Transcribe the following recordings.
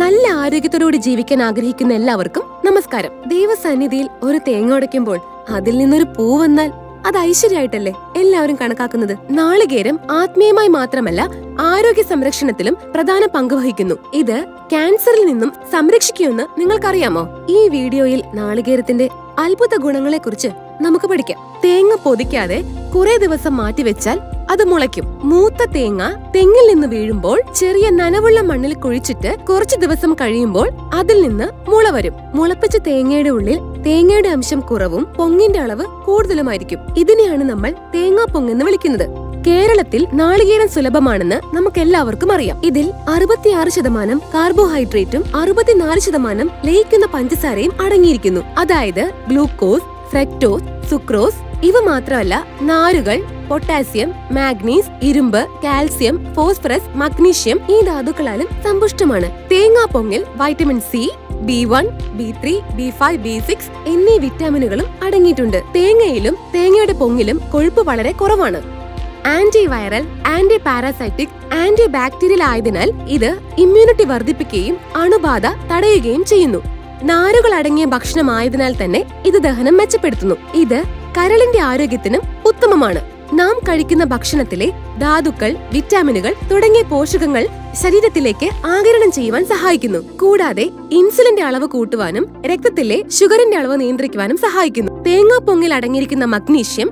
നല്ല ആരോഗ്യത്തോടുകൂടി ജീവിക്കാൻ ആഗ്രഹിക്കുന്ന എല്ലാവർക്കും നമസ്കാരം ദൈവസന്നിധിയിൽ ഒരു തേങ്ങ ഉടയ്ക്കുമ്പോൾ അതിൽ നിന്നൊരു പൂ വന്നാൽ അത് ഐശ്വര്യമായിട്ടല്ലേ എല്ലാവരും കണക്കാക്കുന്നത് നാളികേരം ആത്മീയമായി മാത്രമല്ല ആരോഗ്യ സംരക്ഷണത്തിലും പ്രധാന പങ്ക് വഹിക്കുന്നു ഇത് ക്യാൻസറിൽ നിന്നും സംരക്ഷിക്കുമെന്ന് നിങ്ങൾക്കറിയാമോ ഈ വീഡിയോയിൽ നാളികേരത്തിന്റെ അത്ഭുത ഗുണങ്ങളെക്കുറിച്ച് നമുക്ക് പഠിക്കാം തേങ്ങ പൊതിക്കാതെ കുറെ ദിവസം മാറ്റിവെച്ചാൽ അത് മുളയ്ക്കും മൂത്ത തേങ്ങ തെങ്ങിൽ നിന്ന് വീഴുമ്പോൾ ചെറിയ നനവുള്ള മണ്ണിൽ കുഴിച്ചിട്ട് കുറച്ചു ദിവസം കഴിയുമ്പോൾ അതിൽ നിന്ന് മുള വരും മുളപ്പിച്ച തേങ്ങയുടെ ഉള്ളിൽ തേങ്ങയുടെ അംശം കുറവും പൊങ്ങിന്റെ അളവ് കൂടുതലുമായിരിക്കും ഇതിനെയാണ് നമ്മൾ തേങ്ങാ പൊങ്ങെന്ന് വിളിക്കുന്നത് കേരളത്തിൽ നാളികേരം സുലഭമാണെന്ന് നമുക്ക് എല്ലാവർക്കും അറിയാം ഇതിൽ അറുപത്തിയാറ് ശതമാനം കാർബോഹൈഡ്രേറ്റും അറുപത്തിനാല് ശതമാനം ലയിക്കുന്ന പഞ്ചസാരയും അടങ്ങിയിരിക്കുന്നു അതായത് ഗ്ലൂക്കോസ് ഫ്രക്ടോസ് സുക്രോസ് ഇവ മാത്രമല്ല നാരുകൾ പൊട്ടാസ്യം മാഗ്നീസ് ഇരുമ്പ് കാൽസ്യം ഫോസ്ഫറസ് മഗ്നീഷ്യം ഈ ധാതുക്കളാലും സമ്പുഷ്ടമാണ് തേങ്ങാ പൊങ്ങിൽ vitamin C B one B three B five B six എന്നീ വിറ്റാമിനുകളും അടങ്ങിയിട്ടുണ്ട് തേങ്ങയിലും തേങ്ങയുടെ പൊങ്ങിലും കൊഴുപ്പ് വളരെ കുറവാണ് anti viral anti parasitic anti bacterial ആയതിനാൽ ഇത് ഇമ്മ്യൂണിറ്റി വർദ്ധിപ്പിക്കുകയും അണുബാധ തടയുകയും ചെയ്യുന്നു നാരുകൾ അടങ്ങിയ ഭക്ഷണമായതിനാൽ തന്നെ ഇത് ദഹനം മെച്ചപ്പെടുത്തുന്നു ഇത് കരളിന്റെ ആരോഗ്യത്തിനും ഉത്തമമാണ് നാം കഴിക്കുന്ന ഭക്ഷണത്തിലെ ധാതുക്കൾ വിറ്റാമിനുകൾ തുടങ്ങിയ പോഷകങ്ങൾ ശരീരത്തിലേക്ക് ആകിരണം ചെയ്യുവാൻ സഹായിക്കുന്നു കൂടാതെ ഇൻസുലിന്റെ അളവ് കൂട്ടുവാനും രക്തത്തിലെ ഷുഗറിന്റെ അളവ് നിയന്ത്രിക്കുവാനും സഹായിക്കുന്നു തേങ്ങാ പൊങ്ങിൽ അടങ്ങിയിരിക്കുന്ന മഗ്നീഷ്യം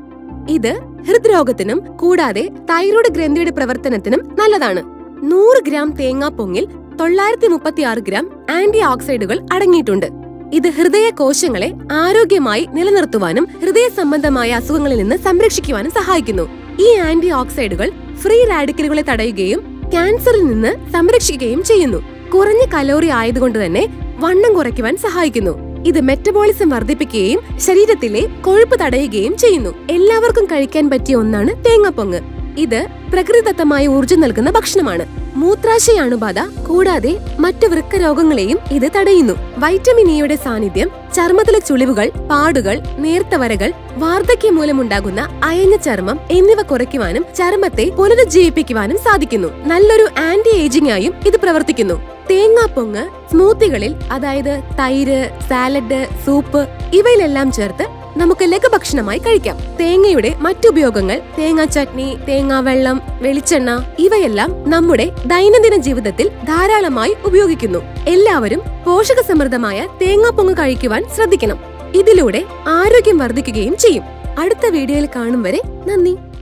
ഇത് ഹൃദ്രോഗത്തിനും കൂടാതെ തൈറോയ്ഡ് ഗ്രന്ഥിയുടെ പ്രവർത്തനത്തിനും നല്ലതാണ് നൂറ് ഗ്രാം തേങ്ങാ പൊങ്ങിൽ തൊള്ളായിരത്തി മുപ്പത്തി ആറ് ഗ്രാം ആന്റി ഓക്സൈഡുകൾ അടങ്ങിയിട്ടുണ്ട് ഇത് ഹൃദയ കോശങ്ങളെ ആരോഗ്യമായി നിലനിർത്തുവാനും ഹൃദയ സംബന്ധമായ അസുഖങ്ങളിൽ നിന്ന് സംരക്ഷിക്കുവാനും സഹായിക്കുന്നു ഈ ആന്റി ഓക്സൈഡുകൾ ഫ്രീ റാഡിക്കലുകളെ തടയുകയും ക്യാൻസറിൽ നിന്ന് സംരക്ഷിക്കുകയും ചെയ്യുന്നു കുറഞ്ഞ കലോറി ആയതുകൊണ്ട് തന്നെ വണ്ണം കുറയ്ക്കുവാൻ സഹായിക്കുന്നു ഇത് മെറ്റബോളിസം വർദ്ധിപ്പിക്കുകയും ശരീരത്തിലെ കൊഴുപ്പ് തടയുകയും ചെയ്യുന്നു എല്ലാവർക്കും കഴിക്കാൻ പറ്റിയ ഒന്നാണ് തേങ്ങാപ്പൊങ്ങ് ഇത് പ്രകൃതിദത്തമായ ഊർജ്ജം നൽകുന്ന ഭക്ഷണമാണ് മൂത്രാശയ അണുബാധ കൂടാതെ മറ്റു വൃക്ക രോഗങ്ങളെയും ഇത് തടയുന്നു വൈറ്റമിൻ ഇയുടെ സാന്നിധ്യം ചർമ്മത്തിലെ ചുളിവുകൾ പാടുകൾ നേർത്ത വരകൾ വാർദ്ധക്യം മൂലമുണ്ടാകുന്ന അയഞ്ഞ ചർമ്മം എന്നിവ കുറയ്ക്കുവാനും ചർമ്മത്തെ പുനരുജ്ജീവിപ്പിക്കുവാനും സാധിക്കുന്നു നല്ലൊരു ആന്റി ഏജിംഗ് ആയും ഇത് പ്രവർത്തിക്കുന്നു തേങ്ങാപ്പൊങ്ങ് സ്മൂത്തികളിൽ അതായത് തൈര് സാലഡ് സൂപ്പ് ഇവയിലെല്ലാം ചേർത്ത് നമുക്ക് ലഘുഭക്ഷണമായി കഴിക്കാം തേങ്ങയുടെ മറ്റുപയോഗങ്ങൾ തേങ്ങാ ചട്നി തേങ്ങാ വെള്ളം വെളിച്ചെണ്ണ ഇവയെല്ലാം നമ്മുടെ ദൈനംദിന ജീവിതത്തിൽ ധാരാളമായി ഉപയോഗിക്കുന്നു എല്ലാവരും പോഷകസമൃദ്ധമായ തേങ്ങാപ്പൊങ്ങ് കഴിക്കുവാൻ ശ്രദ്ധിക്കണം ഇതിലൂടെ ആരോഗ്യം വർദ്ധിക്കുകയും ചെയ്യും അടുത്ത വീഡിയോയിൽ കാണും വരെ നന്ദി